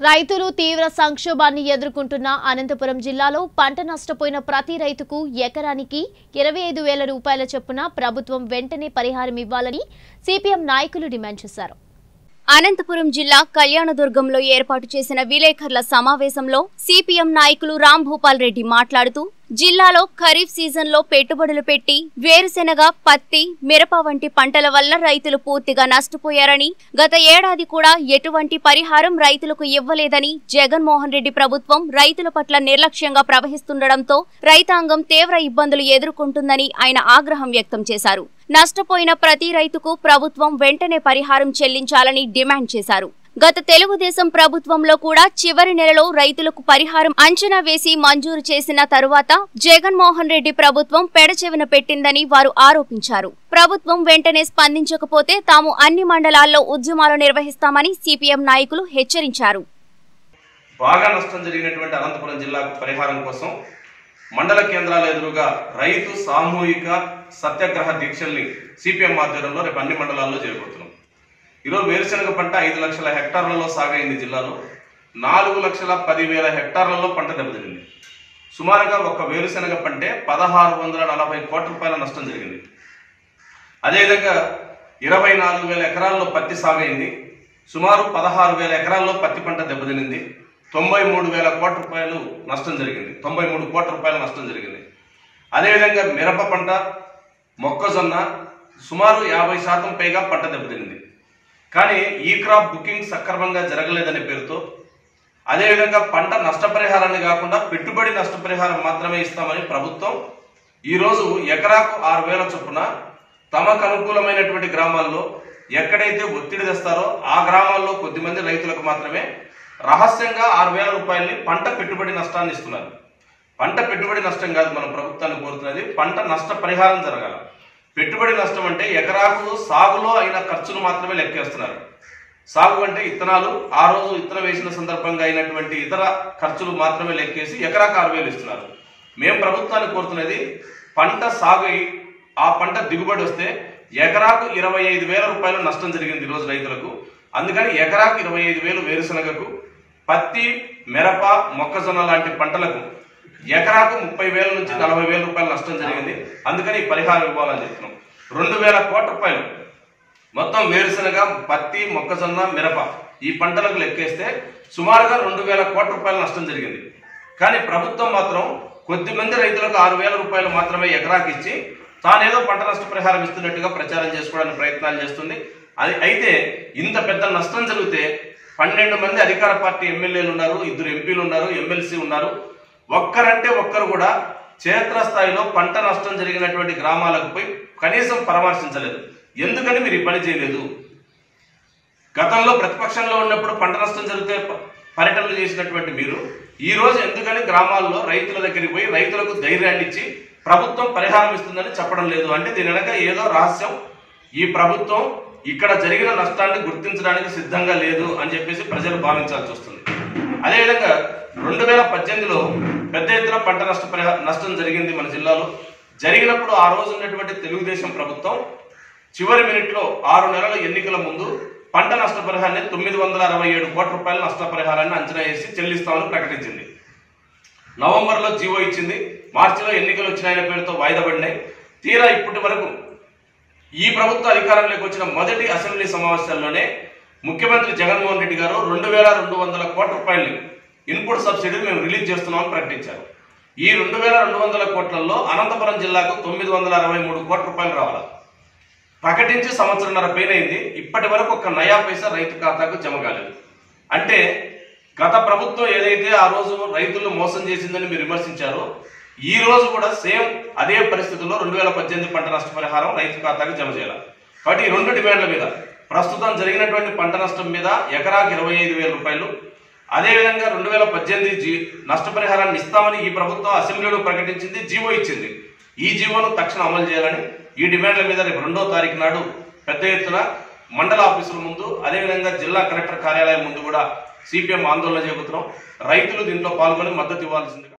రైతులు తీవ్ర సంక్షోభాన్ని ఎదుర్కొంటున్న అనంతపురం జిల్లాలో పంట నష్టపోయిన ప్రతి రైతుకు ఎకరానికి ఇరవై ఐదు వేల రూపాయల చొప్పున ప్రభుత్వం వెంటనే పరిహారం ఇవ్వాలని సిపిఎం నాయకులు డిమాండ్ చేశారు అనంతపురం జిల్లా కళ్యాణదుర్గంలో ఏర్పాటు చేసిన విలేకరుల సమావేశంలో సిపిఎం నాయకులు రామ్ భూపాల్ రెడ్డి మాట్లాడుతూ జిల్లాలో ఖరీఫ్ సీజన్లో పెట్టుబడులు పెట్టి వేరుశెనగ పత్తి మిరప వంటి పంటల వల్ల రైతులు పూర్తిగా నష్టపోయారని గత ఏడాది కూడా ఎటువంటి పరిహారం రైతులకు ఇవ్వలేదని జగన్మోహన్ రెడ్డి ప్రభుత్వం రైతుల పట్ల నిర్లక్ష్యంగా ప్రవహిస్తుండటంతో రైతాంగం తీవ్ర ఇబ్బందులు ఎదుర్కొంటుందని ఆయన ఆగ్రహం వ్యక్తం చేశారు నష్టపోయిన ప్రతి రైతుకు ప్రభుత్వం వెంటనే పరిహారం చెల్లించాలని డిమాండ్ చేశారు గత తెలుగుదేశం ప్రభుత్వంలో కూడా చివరి నెలలో రైతులకు పరిహారం అంచనా వేసి మంజూరు చేసిన తరువాత జగన్మోహన్ రెడ్డి ప్రభుత్వం పెడచెవిన పెట్టిందని వారు ఆరోపించారు ప్రభుత్వం వెంటనే స్పందించకపోతే తాము అన్ని మండలాల్లో ఉద్యమాలు నిర్వహిస్తామని సిపిఎం నాయకులు హెచ్చరించారు బాగా నష్టం జరిగినటువంటి అనంతపురం జిల్లాకు పరిహారం కోసం మండల కేంద్రాల ఎదురుగా రైతు సామూహిక సత్యాగ్రహ దీక్షల్ని సిపిఎం ఆధ్వర్యంలో రేపు అన్ని మండలాల్లో చేరుకుంటున్నాం ఈరోజు వేరుశనగ పంట ఐదు లక్షల హెక్టార్లలో సాగైంది జిల్లాలో నాలుగు లక్షల పదివేల హెక్టార్లలో పంట దెబ్బతింది సుమారుగా ఒక వేరుశనగ పంటే పదహారు వందల నలభై కోట్ల రూపాయల నష్టం జరిగింది అదేవిధంగా ఇరవై నాలుగు వేల ఎకరాల్లో పత్తి సాగైంది సుమారు పదహారు వేల ఎకరాల్లో పత్తి పంట దెబ్బతినింది తొంభై మూడు వేల కోట్ల రూపాయలు నష్టం జరిగింది తొంభై మూడు కోట్ల రూపాయల నష్టం జరిగింది అదేవిధంగా మిరప పంట మొక్కజొన్న సుమారు యాభై శాతం పైగా పంట దెబ్బతినింది కానీ ఈ క్రాప్ బుకింగ్ సక్రమంగా జరగలేదనే పేరుతో అదేవిధంగా పంట నష్టపరిహారాన్ని కాకుండా పెట్టుబడి నష్టపరిహారం మాత్రమే ఇస్తామని ప్రభుత్వం ఈరోజు ఎకరాకు ఆరు వేల చొప్పున తమకు అనుకూలమైనటువంటి గ్రామాల్లో ఎక్కడైతే ఒత్తిడి తెస్తారో ఆ గ్రామాల్లో కొద్దిమంది రైతులకు మాత్రమే రహస్యంగా ఆరు వేల రూపాయలని పంట పెట్టుబడి నష్టాన్ని ఇస్తున్నారు పంట పెట్టుబడి నష్టం కాదు మనం ప్రభుత్వాన్ని కోరుతున్నది పంట నష్ట పరిహారం జరగాలి పెట్టుబడి నష్టం అంటే ఎకరాకు సాగులో అయిన ఖర్చును మాత్రమే లెక్కేస్తున్నారు సాగు అంటే ఇత్తనాలు ఆ రోజు ఇత్తనం వేసిన సందర్భంగా అయినటువంటి ఇతర ఖర్చులు మాత్రమే లెక్కేసి ఎకరాకు ఆరు వేలు ఇస్తున్నారు మేము ప్రభుత్వాన్ని కోరుతున్నది పంట సాగు అయి ఆ పంట దిగుబడి వస్తే ఎకరాకు ఇరవై ఐదు వేల రూపాయలు నష్టం జరిగింది ఈరోజు రైతులకు అందుకని ఎకరాకు ఇరవై ఐదు వేలు వేరుశనగకు పత్తి మిరప మొక్కజొన్న లాంటి పంటలకు ఎకరాకు ముప్పై వేల నుంచి నలభై వేల రూపాయల నష్టం జరిగింది అందుకని ఈ పరిహారం ఇవ్వాలని చెప్తున్నాం రెండు వేల కోట్ల రూపాయలు మొత్తం వేరుశనగ పత్తి మొక్కజొన్న మిరప ఈ పంటలకు లెక్కేస్తే సుమారుగా రెండు వేల కోట్ల రూపాయల నష్టం జరిగింది కానీ ప్రభుత్వం మాత్రం కొద్ది మంది రైతులకు ఆరు వేల రూపాయలు మాత్రమే ఎకరాకి ఇచ్చి తానేదో పంట నష్ట పరిహారం ఇస్తున్నట్టుగా ప్రచారం చేసుకోవడానికి ప్రయత్నాలు చేస్తుంది అది అయితే ఇంత పెద్ద నష్టం జరిగితే పన్నెండు మంది అధికార పార్టీ ఎమ్మెల్యేలు ఉన్నారు ఇద్దరు ఎంపీలు ఉన్నారు ఎమ్మెల్సీ ఉన్నారు ఒక్కరంటే ఒక్కరు కూడా క్షేత్రస్థాయిలో పంట నష్టం జరిగినటువంటి గ్రామాలకు పోయి కనీసం పరామర్శించలేదు ఎందుకని మీరు ఈ పని చేయలేదు గతంలో ప్రతిపక్షంలో ఉన్నప్పుడు పంట నష్టం జరిగితే ప- పర్యటనలు చేసినటువంటి మీరు ఈ రోజు ఎందుకని గ్రామాల్లో రైతుల దగ్గరికి పోయి రైతులకు ధైర్యాన్ని ఇచ్చి ప్రభుత్వం పరిహారం ఇస్తుందని చెప్పడం లేదు అంటే దీని వెనక ఏదో రహస్యం ఈ ప్రభుత్వం ఇక్కడ జరిగిన నష్టాన్ని గుర్తించడానికి సిద్ధంగా లేదు అని చెప్పేసి ప్రజలు భావించాల్సి వస్తుంది అదేవిధంగా రెండు వేల పద్దెనిమిదిలో పెద్ద ఎత్తున పంట నష్ట పరిహా నష్టం జరిగింది మన జిల్లాలో జరిగినప్పుడు ఆ రోజు ఉన్నటువంటి తెలుగుదేశం ప్రభుత్వం చివరి మినిట్లో ఆరు నెలల ఎన్నికల ముందు పంట నష్టపరిహారాన్ని తొమ్మిది వందల అరవై ఏడు కోట్ల రూపాయల నష్టపరిహారాన్ని అంచనా వేసి చెల్లిస్తామని ప్రకటించింది నవంబర్లో జీవో ఇచ్చింది మార్చిలో ఎన్నికలు వచ్చినాయన పేరుతో వాయిదా పడినాయి తీరా ఇప్పటి వరకు ఈ ప్రభుత్వ అధికారంలోకి వచ్చిన మొదటి అసెంబ్లీ సమావేశాల్లోనే ముఖ్యమంత్రి జగన్మోహన్ రెడ్డి గారు రెండు వేల రెండు వందల కోట్ల రూపాయలు ఇన్పుట్ సబ్సిడీని మేము రిలీజ్ చేస్తున్నామని ప్రకటించారు ఈ రెండు వేల రెండు వందల కోట్లలో అనంతపురం జిల్లాకు తొమ్మిది వందల అరవై మూడు కోట్ల రూపాయలు రావాలి ప్రకటించి సంవత్సరంన్నర పైనైంది ఇప్పటి వరకు ఒక నయా పైసా రైతు ఖాతాకు జమ కాలేదు అంటే గత ప్రభుత్వం ఏదైతే ఆ రోజు రైతులను మోసం చేసిందని మీరు విమర్శించారో ఈ రోజు కూడా సేమ్ అదే పరిస్థితుల్లో రెండు వేల పద్దెనిమిది పంట నష్టపరిహారం రైతు ఖాతాకు జమ చేయాలి కాబట్టి ఈ రెండు డిమాండ్ల మీద ప్రస్తుతం జరిగినటువంటి పంట నష్టం మీద ఎకరాకు ఇరవై ఐదు వేల రూపాయలు అదేవిధంగా రెండు వేల పద్దెనిమిది జీ నష్టపరిహారాన్ని ఇస్తామని ఈ ప్రభుత్వం అసెంబ్లీలో ప్రకటించింది జీవో ఇచ్చింది ఈ జీవోను తక్షణం అమలు చేయాలని ఈ డిమాండ్ల మీద రేపు రెండో తారీఖు నాడు పెద్ద ఎత్తున మండల ఆఫీసుల ముందు అదేవిధంగా జిల్లా కలెక్టర్ కార్యాలయం ముందు కూడా సిపిఎం ఆందోళన చేపడుతున్నాం రైతులు దీంట్లో పాల్గొని మద్దతు ఇవ్వాల్సింది